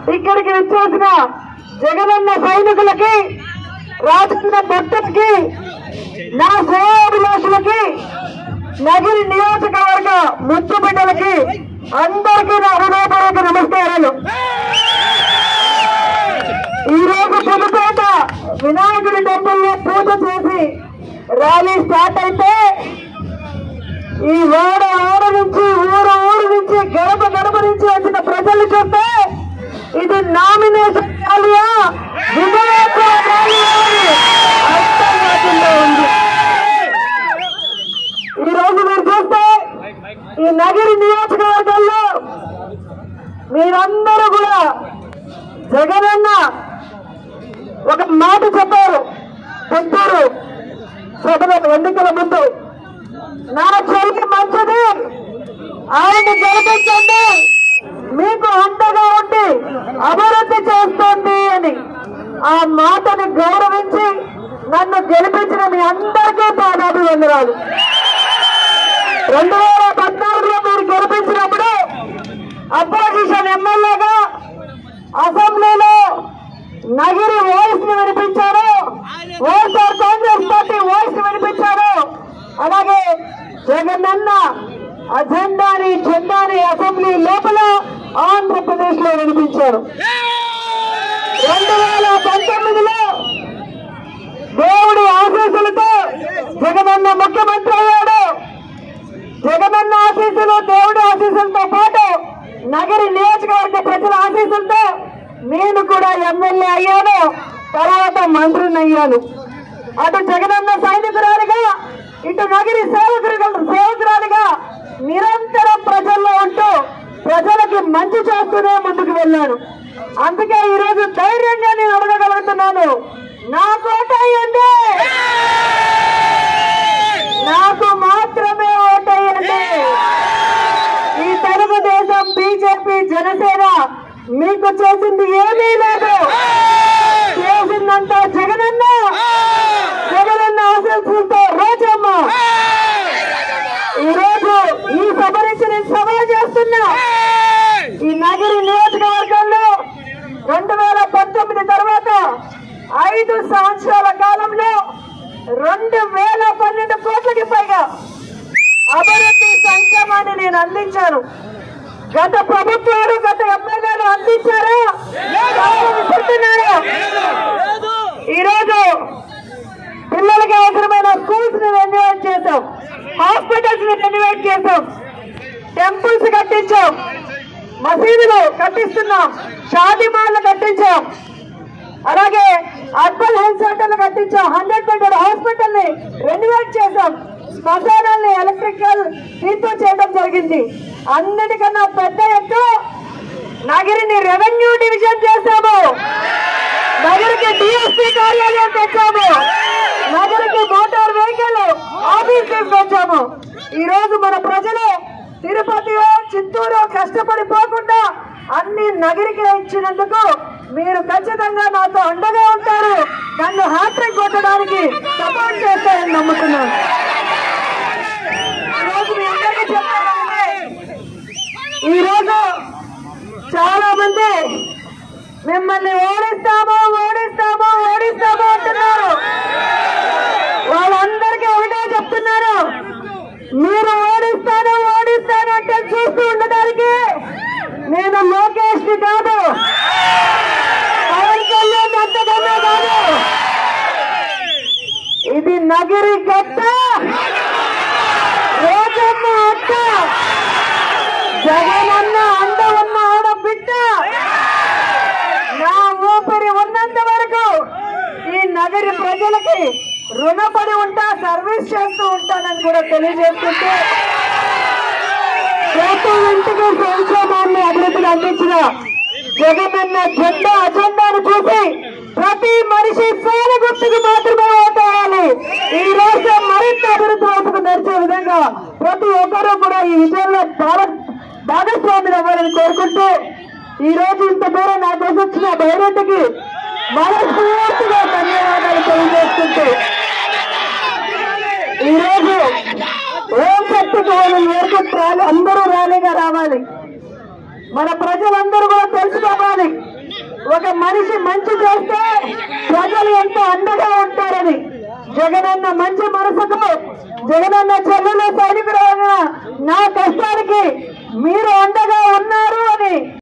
ఇక్కడికి వచ్చేసిన జగనన్న సైనికులకి రాజన్న భక్తులకి నా సేవాభిలాషులకి నగిరి నియోజకవర్గ ముద్దు బిడ్డలకి అందరికీ నా హృదయపూర్వక నమస్కారాలు ఈ రోజు పుదుపేట వినాయకుడి టెంపుల్లో పూజ చేసి ర్యాలీ స్టార్ట్ అయితే ఈ ఓడ ఓడ నుంచి ఊరు ఊరు నుంచి గడప గడప నుంచి వచ్చిన ప్రజలు చూస్తే ఇది నామినేషన్ ర్యాలీయా విజయోత్సవ ర్యాలీయా అని అర్థం కాకుండా ఉంది ఈ రోజు మీరు చూస్తే ఈ నగరి నియోజకవర్గంలో మీరందరూ కూడా జగనన్న ఒక మాట చెప్పారు పుత్తూరు సభలో ఎన్నికల ముందు నా చెల్లి మంచిది ఆయన గెలిపించండి మీకు అండగా ఉండి అభివృద్ధి చేస్తుంది అని ఆ మాటని గౌరవించి నన్ను గెలిపించిన మీ అందరికీ పాదాభివందనాలు రెండు వేల పద్నాలుగులో మీరు గెలిపించినప్పుడు అపోజిషన్ ఎమ్మెల్యేగా అసెంబ్లీలో నగిరి వాయిస్ ని వినిపించారు వైఎస్ఆర్ కాంగ్రెస్ పార్టీ వాయిస్ ని వినిపించారు అలాగే జగనన్న అజెండాని జెండాని అసెంబ్లీ లోపల ఆంధ్రప్రదేశ్ లో వినిపించారు రెండు వేల పంతొమ్మిదిలో దేవుడి ఆశీస్సులతో జగనన్న ముఖ్యమంత్రి అయ్యాడు జగనన్న ఆశీస్సులు దేవుడి ఆశీస్సులతో పాటు నగరి నియోజకవర్గ ప్రజల ఆశీస్సులతో నేను కూడా ఎమ్మెల్యే అయ్యాను తర్వాత మంత్రిని అయ్యాను అటు జగనన్న సైనికురాలిగా ఇటు నగరి సేవకులు సేవకురాలిగా నిరంతరం ప్రజల్లో ఉంటూ ప్రజలకి మంచి చేస్తూనే ముందుకు వెళ్ళాను అందుకే ఈ రోజు ధైర్యంగా నేను అడగగలుగుతున్నాను నా కోట అయ్యండి నాకు మాత్రమే ఓటేయండి ఈ తెలుగుదేశం బీజేపీ జనసేన మీకు చేసింది ఏమీ లేదు చేసిందంతా జగనన్న జగనన్న ఆశీస్సులతో రోజమ్మ ఈ రోజు ఈ సభ నుంచి నేను సవాల్ చేస్తున్నా ఈ నగరి నియోజకవర్గంలో రెండు వేల పంతొమ్మిది తర్వాత ఐదు సంవత్సరాల కాలంలో రెండు వేల పన్నెండు కోట్లకి పైగా అభివృద్ధి సంక్షేమాన్ని నేను అందించాను గత ప్రభుత్వాలు గత ఎమ్మెల్యేలు అందించారా విసురుతున్నారా ఈ రోజు పిల్లలకి అవసరమైన స్కూల్స్ ని రెన్యువేట్ చేశాం హాస్పిటల్స్ ని రెన్యువేట్ చేశాం టెంపుల్స్ కట్టించాం మసీదులు కట్టిస్తున్నాం షాదీ మాల్లు కట్టించాం అలాగే అర్బన్ హెల్త్ సెంటర్ కట్టించాం హండ్రెడ్ బెడెడ్ హాస్పిటల్ ని రెన్యువేట్ చేశాం శ్మశానాల్ని ఎలక్ట్రికల్ తీర్పు చేయడం జరిగింది అన్నిటికన్నా పెద్ద ఎత్తు నగరిని రెవెన్యూ డివిజన్ చేశాము నగరికి డిఎస్పీ కార్యాలయం తెచ్చాము నగరికి మోటార్ వెహికల్ ఆఫీస్ తీసుకొచ్చాము ఈ రోజు మన ప్రజలు తిరుపతిలో చిత్తూరు కష్టపడిపోకుండా అన్ని నగరికి ఇచ్చినందుకు మీరు ఖచ్చితంగా నాతో అండగా ఉంటారు నన్ను హ్యాట్రిక్ కొట్టడానికి సపోర్ట్ చేస్తారని నమ్ముతున్నాను ఈ రోజు మీ అందరికీ చెప్పాలంటే ఈ రోజు చాలా మంది మిమ్మల్ని ఓడిస్తాము ఓడిస్తాము ఓడిస్తాము అంటున్నారు వాళ్ళందరికీ ఒకటే చెప్తున్నారు మీరు ఓడిస్తాను ఓడిస్తాను అంటే చూస్తూ ఉండడానికి నేను లోకేష్ ని కాదు పవన్ కళ్యాణ్ అంతకన్నా కాదు ఇది నగిరి గట్ట రోజమ్మ అక్క జగనన్న అండ ఉన్న ఆడబిడ్డ నా ఊపిరి ఉన్నంత వరకు ఈ నగరి ప్రజలకి రుణపడి ఉంటా సర్వీస్ చేస్తూ ఉంటానని కూడా తెలియజేస్తుంటే ప్రతి ఇంటికి సంక్షేమాన్ని అభివృద్ధిని అందించిన జగనన్న జెండా అజెండాను చూసి ప్రతి మనిషి ఫోన్ గుర్తుకు మాత్రమే ఓటేయాలి ఈ రాష్ట్రం మరింత అభివృద్ధి వైపుకు నడిచే విధంగా ప్రతి ఒక్కరూ కూడా ఈ విజయంలో భాగ- భాగస్వాములు అవ్వాలని కోరుకుంటూ ఈ రోజు ఇంత దూరం నా కోసం వచ్చిన బైరెడ్డికి మనస్ఫూర్తిగా ధన్యవాదాలు తెలియజేస్తుంటూ ఈ రోజు ఓం శక్తి కోవలం ఏర్కొట్టు ర్యాలీ అందరూ ర్యాలీగా రావాలి మన ప్రజలందరూ కూడా తెలుసుకోవాలి జగనన్న మంచి మనసుకు జగనన్న చెల్లెలు సైనికురాలుగా నా కష్టానికి మీరు అండగా ఉన్నారు అని